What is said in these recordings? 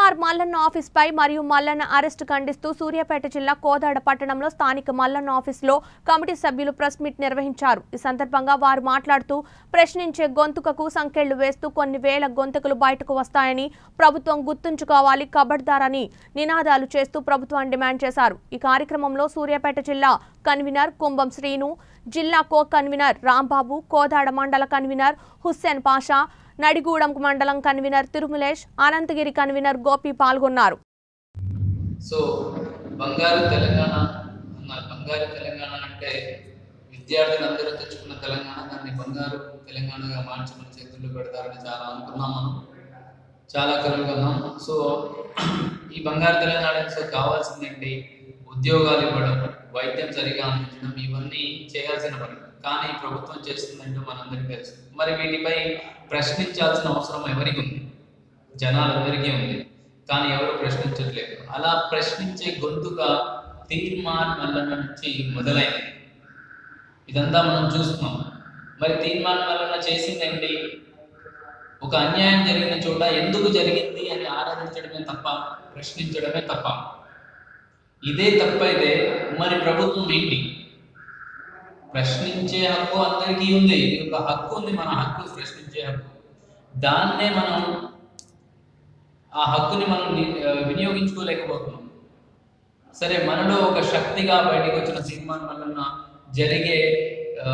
తీన్మార్ మల్లన్న ఆఫీస్పై మరియు మల్లన్న అరెస్టు ఖండిస్తూ సూర్యాపేట జిల్లా కోదాడ పట్టణంలో స్థానిక మల్లన్న ఆఫీసులో కమిటీ సభ్యులు ప్రెస్ మీట్ నిర్వహించారు ఈ సందర్భంగా వారు మాట్లాడుతూ ప్రశ్నించే గొంతుకకు సంకెళ్లు వేస్తూ కొన్ని వేల గొంతుకలు బయటకు వస్తాయని ప్రభుత్వం గుర్తుంచుకోవాలి కబడ్దారని నినాదాలు చేస్తూ ప్రభుత్వాన్ని డిమాండ్ చేశారు ఈ కార్యక్రమంలో సూర్యాపేట జిల్లా కన్వీనర్ కుంభం శ్రీను జిల్లా కో కన్వీనర్ రాంబాబు కోదాడ మండల కన్వీనర్ హుస్సేన్ పాషా నడిగూడెం మండలం కన్వీనర్ తిరుమలేష్ అనంతగిరి కన్వీనర్ గోపి పాల్గొన్నారు సో బంగారు తెలంగాణ అన్నారు బంగారు తెలంగాణ అంటే విద్యార్థులందరూ తెచ్చుకున్న తెలంగాణ దాన్ని బంగారు తెలంగాణగా మార్చి మన చేతుల్లో పెడతారని చాలా అనుకున్నాం మనం చాలా కలుగుకున్నాం సో ఈ బంగారు తెలంగాణ సో కావాల్సిందేంటి ఉద్యోగాలు ఇవ్వడం వైద్యం సరిగా అందించడం ఇవన్నీ చేయాల్సిన పని కానీ ప్రభుత్వం చేస్తుందంటూ మనందరికీ తెలుసు మరి వీటిపై ప్రశ్నించాల్సిన అవసరం ఎవరికి ఉంది జనాలందరికీ ఉంది కానీ ఎవరు ప్రశ్నించట్లేదు అలా ప్రశ్నించే గొంతుగా తీర్మాన్ మల్లన్న నుంచి మొదలైంది ఇదంతా మనం చూస్తున్నాం మరి తీర్మాన్ మల్లన్న చేసింది ఏంటి ఒక అన్యాయం జరిగిన చోట ఎందుకు జరిగింది అని ఆరాధించడమే తప్ప ప్రశ్నించడమే తప్ప ఇదే తప్పైతే మరి ప్రభుత్వం ఏంటి ప్రశ్నించే హక్కు అందరికీ ఉంది ఇది ఒక హక్కు ఉంది మన హక్కు ప్రశ్నించే హక్కు దాన్నే మనం ఆ హక్కుని మనం ని- ఆ, వినియోగించుకోలేకపోతున్నాం సరే మనలో ఒక శక్తిగా బయటకు వచ్చిన తీర్మానం వలన జరిగే ఆ,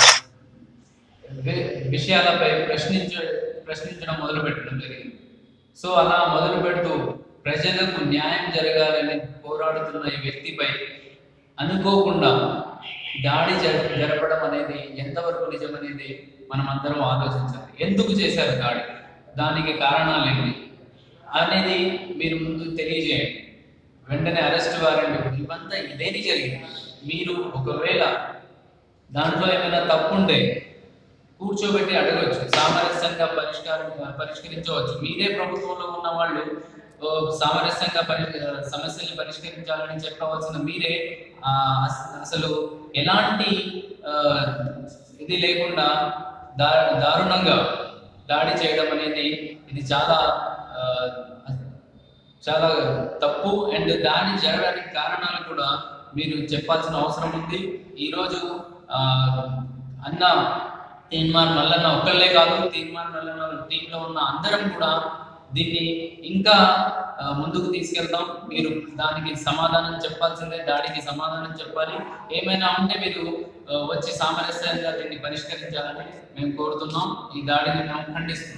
వి- విషయాలపై ప్రశ్నించ ప్రశ్నించడం మొదలు పెట్టడం జరిగింది సో అలా మొదలు పెడుతూ ప్రజలకు న్యాయం జరగాలని పోరాడుతున్న ఈ వ్యక్తిపై అనుకోకుండా దాడి జర- జరపడం అనేది ఎంతవరకు నిజం అనేది మనం అందరం ఆలోచించాలి ఎందుకు చేశారు దాడి దానికి కారణాలు ఏంటి అనేది మీరు ముందు తెలియజేయండి వెంటనే అరెస్ట్ వారెంట్ ఇవంతా ఇదేని జరిగింది మీరు ఒకవేళ దాంట్లో ఏమైనా తప్పు ఉంటే కూర్చోబెట్టి అడగవచ్చు సామరస్యంగా పరిష్కారం పరిష్కరించవచ్చు మీరే ప్రభుత్వంలో ఉన్న వాళ్ళు ఓ, సామరస్యంగా పరి సమస్యల్ని పరిష్కరించాలని చెప్పవలసిన మీరే ఆ, అస- అసలు ఎలాంటి ఆ, ఇది లేకుండా దా దారుణంగా దాడి చేయడం అనేది ఇది చాలా ఆ, చాలా తప్పు అండ్ దాడి జరగడానికి కారణాలు కూడా మీరు చెప్పాల్సిన అవసరం ఉంది ఈరోజు ఆ, అన్న తీర్మాన్ మల్లన్న ఒక్కళ్ళే కాదు తీర్మాన్ మల్లన్న టీంలో ఉన్న అందరం కూడా దీన్ని ఇంకా ఆ, ముందుకు తీసుకెళ్తాం మీరు దానికి సమాధానం చెప్పాల్సిందే దాడికి సమాధానం చెప్పాలి ఏమైనా ఉంటే మీరు ఆ, వచ్చి సామరస్యంగా దీన్ని పరిష్కరించాలని మేము కోరుతున్నాం ఈ దాడిని మేము ఖండిస్తున్నాం